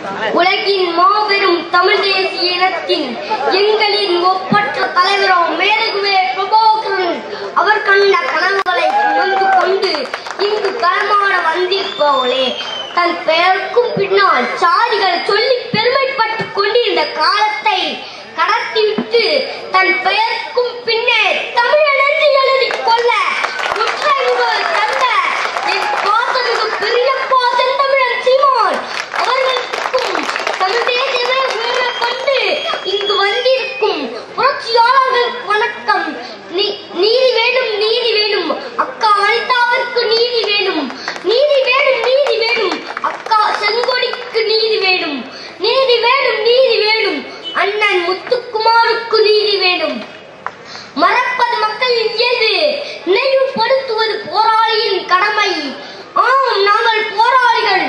உலகின் மாபெரும் தமிழ் தேசிய இனத்தின் எங்களின் ஒப்பற்ற தலைவரும் மேலகுவே பிரபாகரன் அவர் கண்ட கனவுகளை சுமந்து கொண்டு இங்கு களமாட வந்திருப்பவளே தன் பெயருக்கும் பின்னால் சாதிகள் சொல்லி பெருமைப்பட்டுக் கொண்டிருந்த காலத்தை கடத்திவிட்டு தன் பெயருக்கும் பின்னே தமிழன் என்று எழுதிக் கொள்ள முற்றைவுகள் தந்த என் பாசமிகு பெரியப்பா செந்தமிழன் சீமான் அவர்களுக்கும் தமிழ் தேசியமே உயர கொண்டு இங்கு வந்திருக்கும் புரட்சியாளர்களுக்கு வணக்கம் நீ- நீதி வேண்டும் நீதி வேண்டும் அக்கா அனிதாவிற்கு நீதி வேண்டும் நீதி வேண்டும் நீதி வேண்டும் அக்கா செங்கொடிக்கு நீதி வேண்டும் நீதி வேண்டும் நீதி வேண்டும் அண்ணன் முத்துக்குமாருக்கு நீதி வேண்டும் மறப்பது மக்களின் இயல்பு நினைவுபடுத்துவது போராளியின் கடமை ஆம் நாங்கள் போராளிகள்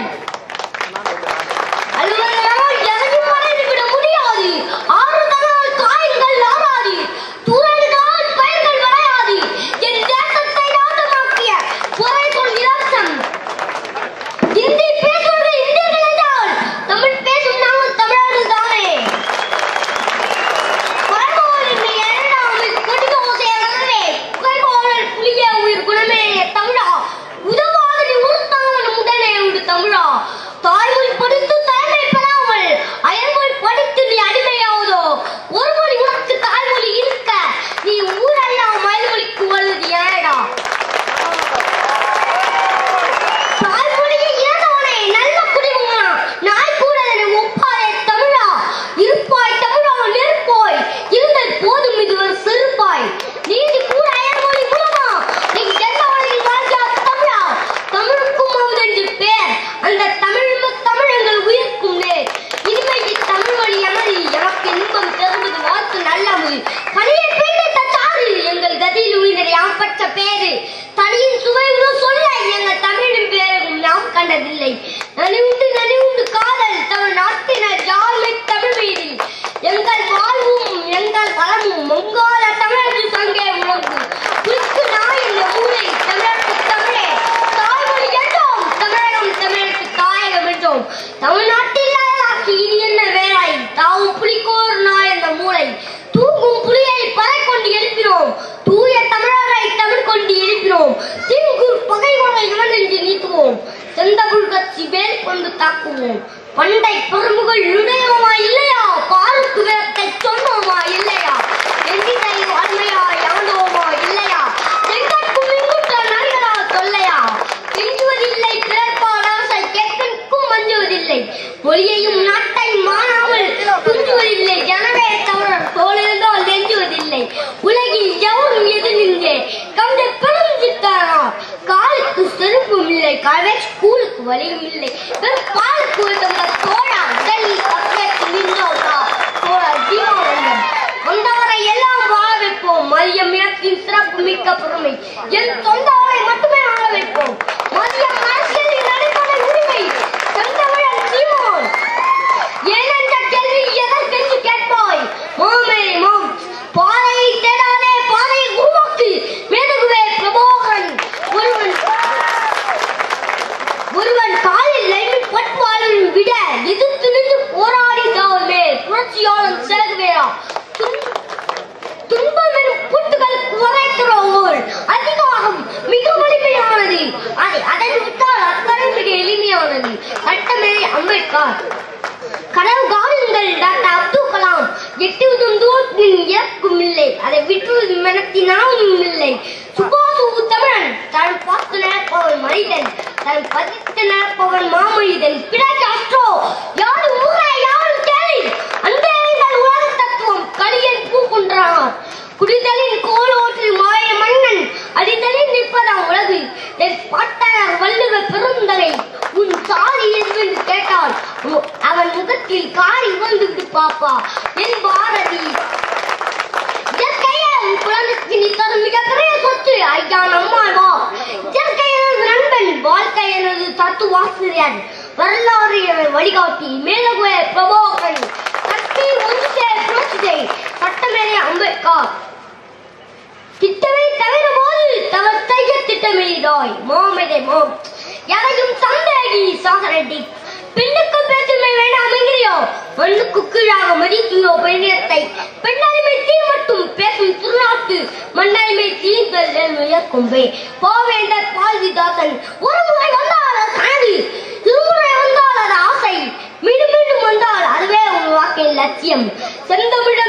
அலுவலரால் எதையும் மறைந்துவிட முடியாது ஆறுதலால் காயங்கள் ஆறாது துறவினால் பயிர்கள் வரையாது என் தேசத்தை நாட்டமாக்கிய பொறைகொள் இலவசம் இந்தி பேசுவது இந்தியர்கள் என்றால் தமிழ் பேசும் நாங்கள் தமிழர்கள் தானே பரமோரின் எழாமல் கொடிதோசை அறவே, புகைபோல் புலிய உயிர் குணமே தமிழா உதவாதனை உறுத்தாமல் உடனே உண்டு தமிழா தாய்மொழி படித்து தலைமை பெறாமல் அயல்மொழி படித்து நீ அடிமையாவதோ ஒரு மொழி உனக்கு தாய்மொழி இருக்க நீ ஊரெல்லாம் மயல்மொழிக்கு வருவது ஏடா தாய்மொழியை இழந்தவனே நல்ல குடிமகனா நாய் கூட என்னை ஒப்பாரே தமிழா இருப்பாய் தமிழா நெருப்பாய் இருந்தல் போதும் இது ஒரு செருப்பாய் நீதி கூட அயல்மொழி மூலமா நீ எந்த வழியில் வாழ்க்கையா தமிழா தமிழுக்கும் அமுதென்று பேர் அந்த தமிழ் தமிழங்கள் உயிர்க்கும் நேர் இனிமைக்கு தமிழ் மொழி எமதி எமக்கு இன்பம் தருவது வாழ்த்து நல்லது பணியை பெண்ணை தச்சாறு எங்கள் கதியில் உயிரை யாம் பெற்ற பேரு தனியின் சுவையுடன் சொல்ல எங்கள் தமிழின் பேரும் நாம் கண்டதில்லை நனிவுண்டு நனிவுண்டு காதல் தமிழ் நாட்டினர் யாழ்மை தமிழ் மீது எங்கள் வாழ்வும் எங்கள் வளமும் மங்காள தமிழர்கள் சங்கே முழங்கு குறித்து நாய் இந்த ஊரை தமிழருக்கு தமிழே தாய்மொழி என்றோம் தமிழகம் தமிழருக்கு தாயகம் என்றோம் தமிழ்நாட்டில் ஆக்கி இது என்ன வேலை தாவும் புலிக்கோர் நாய் என்ற மூளை தூங்கும் புலியை பறை கொண்டு எழுப்பினோம் தூய தமிழரை தமிழ் கொண்டு எழுப்பினோம் திங்குர் பகைவரை இவன் என்று நீக்குவோம் செந்தமிழ் கட்சி வேல் கொண்டு தாக்குவோம் பண்டை பெரும்புகள் நுழையோமா இல்லையா பாருக்கு வேத்தை சொன்னோமா இல்லையா எந்திரை வாழ்மையா எவனோமா இல்லையா செங்கற்கும் இங்குற்ற நரிகளா தொல்லையா கெஞ்சுவதில்லை பிறப்பால் அரசை கேட்கனுக்கும் மஞ்சுவதில்லை மொழியையும் நாட்டையும் மாறாமல் துஞ்சுவதில்லை எனவே தமிழர் தோழிருந்தால் நெஞ்சுவதில்லை உலகில் எவரும் எது நின்றே கண்ட பெரும் சித்தாரா காலுக்கு செருப்பும் இல்லை காலே ஸ்கூலுக்கு வழியும் இல்லை வெறும் பாலுக்கு வந்த தோழா உடலில் பக்கத்து நின்றோடா தோழா ஜீவானந்தம் வந்தவரை எல்லாம் வாழ வைப்போம் மதியம் இனத்தின் சிறப்பு மிக்க பெருமை என் சொந்தவரை மட்டுமே வாழ வைப்போம் மதியம் அரசியலில் நடைபெற உரிமை செந்தமிழன் சீமான் ஏனென்ற கேள்வி எதற்கென்று கேட்பாய் மாமே மாம் பாதையை தேடாதே பாதையை உருவாக்கு மேதகுவே பிரபோகன் ஒருவன் ஒருவன் காலில் லைமில் பட்வாளன் விட எதிர்த்து நின்று போராடினாலே புரட்சியாளன் செலகுவேரா துன்பம் எனும் புட்டுகளுக்கு உரைக்கிறோம் அதிகாரம் மிக வலிமையானது அதை அடைந்து விட்டால் அத்தனை மிக எளிமையானது சட்டமேதை அம்பேத்கர் கனவு காணுங்கள் டாக்டர் அப்துல் கலாம் எட்டுவதும் தூரத்தின் இறக்கும் இல்லை அதை விட்டுவது மெனத்தினாலும் இல்லை சுபாசு தமிழன் தன் பார்த்து நடப்பவன் மனிதன் தன் பதித்து நடப்பவன் மாமனிதன் பிறகு அற்றோ யாரும் ஊரே யாரும் கேளு அன்பே எங்கள் உலக தத்துவம் கலியன் பூ கொன்றார் குடிதலின் கோலோற்றில் மாய மன்னன் அடிதலில் நிற்பதாம் உலகு என் பாட்டனார் வள்ளுவ பெருந்தகை உன் சாதி எதுவென்று கேட்டால் உ- அவன் முகத்தில் காரி வந்து விடு பாப்பா என் பாரதி இயற்கையே உன் குழந்தைக்கு நீ தரும் மிகப்பெரிய சொத்து ஐயா நம்மால் வா இயற்கை எனது நண்பன் வாழ்க்கை எனது தத்துவாசிரியர் வரலாறு எனது வழிகாட்டி மேலகுவே பிரபோகன் கட்டி ஒன்று சேர் புரட்சிதை சட்டமேதை அம்பேத்கர் திட்டமே தவிர போது தவறு செய்ய திட்டமிடாய் மாமேதை மாம் எதையும் சந்தேகி சாகரடி பெண்ணுக்கு பேச்சுமை வேண்டாம் என்கிறியோ மண்ணுக்கு கீழாக மதிக்கியோ பெண்ணியத்தை பெண்ணடிமை தீ மட்டும் பேசும் திருநாட்டு மண்ணடிமை தீந்தல் உயர்கொம்பே பாவேந்தர் பாரதிதாசன் ஒரு முறை வந்தால் அது கனவு இருமுறை வந்தால் அது ஆசை மீண்டும் மீண்டும் வந்தால் அதுவே உன் வாக்கின் லட்சியம் செந்தமிழ